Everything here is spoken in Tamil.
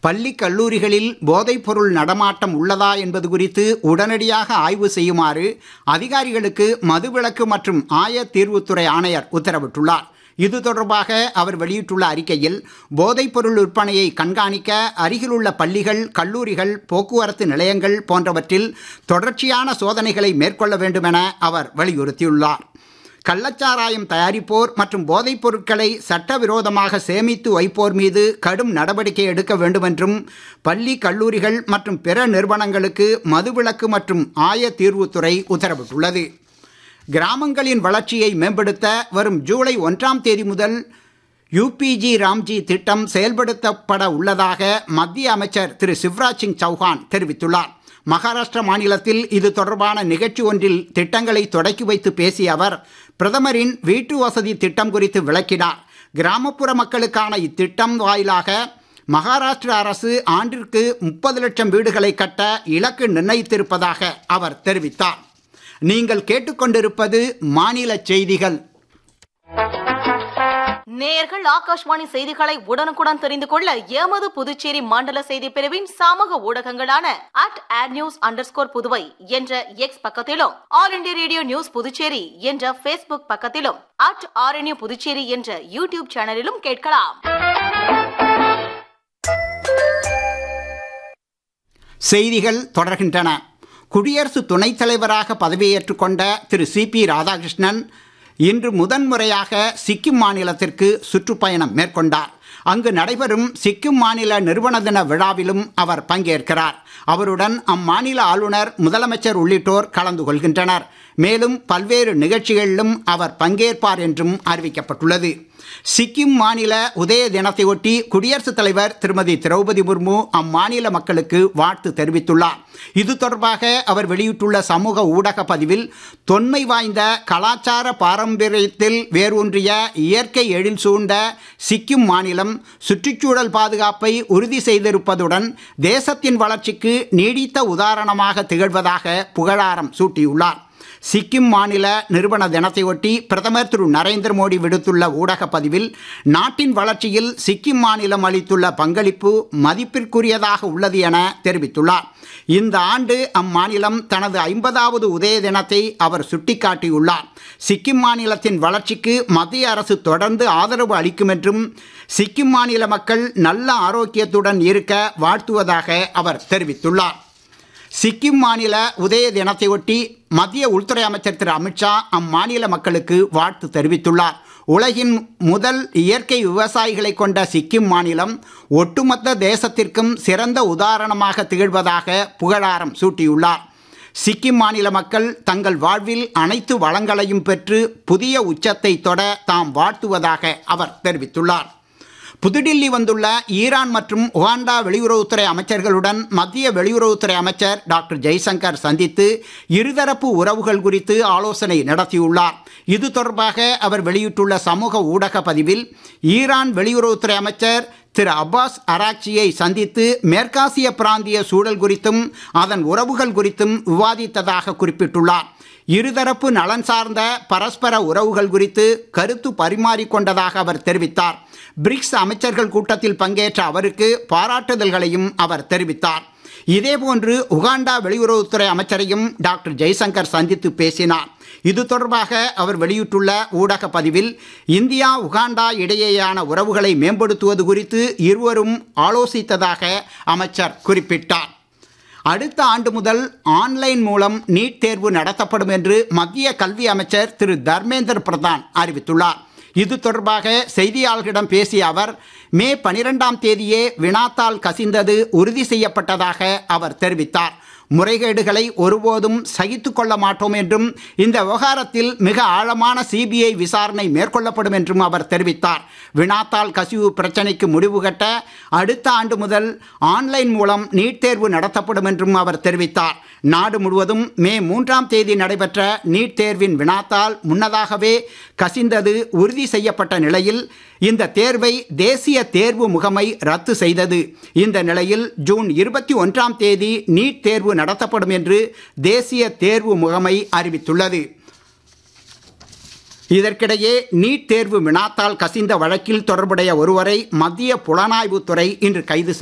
பள்ளி கல்லூரிகளில் போதைப்பொருள் நடமாட்டம் உள்ளதா என்பது குறித்து உடனடியாக ஆய்வு செய்யுமாறு அதிகாரிகளுக்கு மதுவிலக்கு மற்றும் ஆய தீர்வுத்துறை ஆணையர் உத்தரவிட்டுள்ளார் இது தொடர்பாக அவர் வெளியிட்டுள்ள அறிக்கையில் போதைப்பொருள் விற்பனையை கண்காணிக்க அருகிலுள்ள பள்ளிகள் கல்லூரிகள் போக்குவரத்து நிலையங்கள் போன்றவற்றில் தொடர்ச்சியான சோதனைகளை மேற்கொள்ள வேண்டும் என அவர் வலியுறுத்தியுள்ளார் கள்ளச்சாராயம் தயாரிப்போர் மற்றும் போதைப் பொருட்களை சட்டவிரோதமாக சேமித்து வைப்போர் மீது கடும் நடவடிக்கை எடுக்க வேண்டுமென்றும் பள்ளி கல்லூரிகள் மற்றும் பிற நிறுவனங்களுக்கு மதுவிலக்கு மற்றும் ஆய தீர்வுத்துறை உத்தரவிட்டுள்ளது கிராமங்களின் வளர்ச்சியை மேம்படுத்த வரும் ஜூலை ஒன்றாம் தேதி முதல் யூபிஜி ராம்ஜி திட்டம் செயல்படுத்தப்பட உள்ளதாக மத்திய அமைச்சர் திரு சிவராஜ் சிங் சௌஹான் தெரிவித்துள்ளார் மகாராஷ்டிர மாநிலத்தில் இது தொடர்பான நிகழ்ச்சி ஒன்றில் திட்டங்களை தொடக்கி வைத்து பேசிய அவர் பிரதமரின் வீட்டு வசதி திட்டம் குறித்து விளக்கினார் கிராமப்புற மக்களுக்கான இத்திட்டம் வாயிலாக மகாராஷ்டிர அரசு ஆண்டிற்கு முப்பது லட்சம் வீடுகளை கட்ட இலக்கு நிர்ணயித்திருப்பதாக அவர் தெரிவித்தார் நீங்கள் கேட்டுக்கொண்டிருப்பது மாநில செய்திகள் நேயர்கள் ஆகாஷ்வாணி செய்திகளை உடனுக்குடன் தெரிந்து கொள்ள எமது புதுச்சேரி மண்டல செய்தி பிரிவின் சமூக ஊடகங்களான அட் ஆட் நியூஸ் அண்டர் புதுவை என்ற எக்ஸ் பக்கத்திலும் All India Radio news Puducherry என்ற பேஸ்புக் பக்கத்திலும் அட் ஆர்என்யூ புதுச்சேரி என்ற யூடியூப் சேனலிலும் கேட்கலாம் செய்திகள் தொடர்கின்றன குடியரசு துணைத் தலைவராக பதவியேற்றுக் கொண்ட திரு சி பி ராதாகிருஷ்ணன் இன்று முதன்முறையாக சிக்கிம் மாநிலத்திற்கு சுற்றுப்பயணம் மேற்கொண்டார் அங்கு நடைபெறும் சிக்கிம் மாநில நிறுவன தின விழாவிலும் அவர் பங்கேற்கிறார் அவருடன் அம்மாநில ஆளுநர் முதலமைச்சர் உள்ளிட்டோர் கலந்து கொள்கின்றனர் மேலும் பல்வேறு நிகழ்ச்சிகளிலும் அவர் பங்கேற்பார் என்றும் அறிவிக்கப்பட்டுள்ளது சிக்கிம் மாநில உதய தினத்தையொட்டி குடியரசுத் தலைவர் திருமதி திரௌபதி முர்மு அம்மாநில மக்களுக்கு வாழ்த்து தெரிவித்துள்ளார் இது தொடர்பாக அவர் வெளியிட்டுள்ள சமூக ஊடக பதிவில் தொன்மை வாய்ந்த கலாச்சார பாரம்பரியத்தில் வேரூன்றிய இயற்கை எழில் சூழ்ந்த சிக்கிம் மாநிலம் சுற்றுச்சூழல் பாதுகாப்பை உறுதி செய்திருப்பதுடன் தேசத்தின் வளர்ச்சிக்கு நீடித்த உதாரணமாக திகழ்வதாக புகழாரம் சூட்டியுள்ளார் சிக்கிம் மாநில நிறுவன தினத்தையொட்டி பிரதமர் திரு நரேந்திர மோடி விடுத்துள்ள ஊடக பதிவில் நாட்டின் வளர்ச்சியில் சிக்கிம் மாநிலம் அளித்துள்ள பங்களிப்பு மதிப்பிற்குரியதாக உள்ளது என தெரிவித்துள்ளார் இந்த ஆண்டு அம்மாநிலம் தனது ஐம்பதாவது உதய தினத்தை அவர் சுட்டிக்காட்டியுள்ளார் சிக்கிம் மாநிலத்தின் வளர்ச்சிக்கு மத்திய அரசு தொடர்ந்து ஆதரவு அளிக்கும் என்றும் சிக்கிம் மாநில மக்கள் நல்ல ஆரோக்கியத்துடன் இருக்க வாழ்த்துவதாக அவர் தெரிவித்துள்ளார் சிக்கிம் மாநில உதய தினத்தையொட்டி மத்திய உள்துறை அமைச்சர் திரு அமித்ஷா அம்மாநில மக்களுக்கு வாழ்த்து தெரிவித்துள்ளார் உலகின் முதல் இயற்கை விவசாயிகளை கொண்ட சிக்கிம் மாநிலம் ஒட்டுமொத்த தேசத்திற்கும் சிறந்த உதாரணமாக திகழ்வதாக புகழாரம் சூட்டியுள்ளார் சிக்கிம் மாநில மக்கள் தங்கள் வாழ்வில் அனைத்து வளங்களையும் பெற்று புதிய உச்சத்தை தொட தாம் வாழ்த்துவதாக அவர் தெரிவித்துள்ளார் புதுடில்லி வந்துள்ள ஈரான் மற்றும் உகாண்டா வெளியுறவுத்துறை அமைச்சர்களுடன் மத்திய வெளியுறவுத்துறை அமைச்சர் டாக்டர் ஜெய்சங்கர் சந்தித்து இருதரப்பு உறவுகள் குறித்து ஆலோசனை நடத்தியுள்ளார் இது தொடர்பாக அவர் வெளியிட்டுள்ள சமூக ஊடக பதிவில் ஈரான் வெளியுறவுத்துறை அமைச்சர் திரு அப்பாஸ் அராக்சியை சந்தித்து மேற்காசிய பிராந்திய சூழல் குறித்தும் அதன் உறவுகள் குறித்தும் விவாதித்ததாக குறிப்பிட்டுள்ளார் இருதரப்பு நலன் சார்ந்த பரஸ்பர உறவுகள் குறித்து கருத்து பரிமாறிக்கொண்டதாக அவர் தெரிவித்தார் பிரிக்ஸ் அமைச்சர்கள் கூட்டத்தில் பங்கேற்ற அவருக்கு பாராட்டுதல்களையும் அவர் தெரிவித்தார் இதேபோன்று உகாண்டா வெளியுறவுத்துறை அமைச்சரையும் டாக்டர் ஜெய்சங்கர் சந்தித்து பேசினார் இது தொடர்பாக அவர் வெளியிட்டுள்ள ஊடக பதிவில் இந்தியா உகாண்டா இடையேயான உறவுகளை மேம்படுத்துவது குறித்து இருவரும் ஆலோசித்ததாக அமைச்சர் குறிப்பிட்டார் அடுத்த ஆண்டு முதல் ஆன்லைன் மூலம் நீட் தேர்வு நடத்தப்படும் என்று மத்திய கல்வி அமைச்சர் திரு தர்மேந்திர பிரதான் அறிவித்துள்ளார் இது தொடர்பாக செய்தியாளர்களிடம் பேசிய அவர் மே பனிரெண்டாம் தேதியே வினாத்தால் கசிந்தது உறுதி செய்யப்பட்டதாக அவர் தெரிவித்தார் முறைகேடுகளை ஒருபோதும் சகித்து கொள்ள மாட்டோம் என்றும் இந்த விவகாரத்தில் மிக ஆழமான சிபிஐ விசாரணை மேற்கொள்ளப்படும் என்றும் அவர் தெரிவித்தார் வினாத்தால் கசிவு பிரச்சனைக்கு முடிவு கட்ட அடுத்த ஆண்டு முதல் ஆன்லைன் மூலம் நீட் தேர்வு நடத்தப்படும் என்றும் அவர் தெரிவித்தார் நாடு முழுவதும் மே மூன்றாம் தேதி நடைபெற்ற நீட் தேர்வின் வினாத்தால் முன்னதாகவே கசிந்தது உறுதி செய்யப்பட்ட நிலையில் இந்த தேர்வை தேசிய தேர்வு முகமை ரத்து செய்தது இந்த நிலையில் ஜூன் இருபத்தி ஒன்றாம் தேதி நீட் தேர்வு நடத்தப்படும் என்று தேசிய தேர்வு முகமை அறிவித்துள்ளது இதற்கிடையே நீட் தேர்வு வினாத்தால் கசிந்த வழக்கில் தொடர்புடைய ஒருவரை மத்திய புலனாய்வுத்துறை இன்று கைது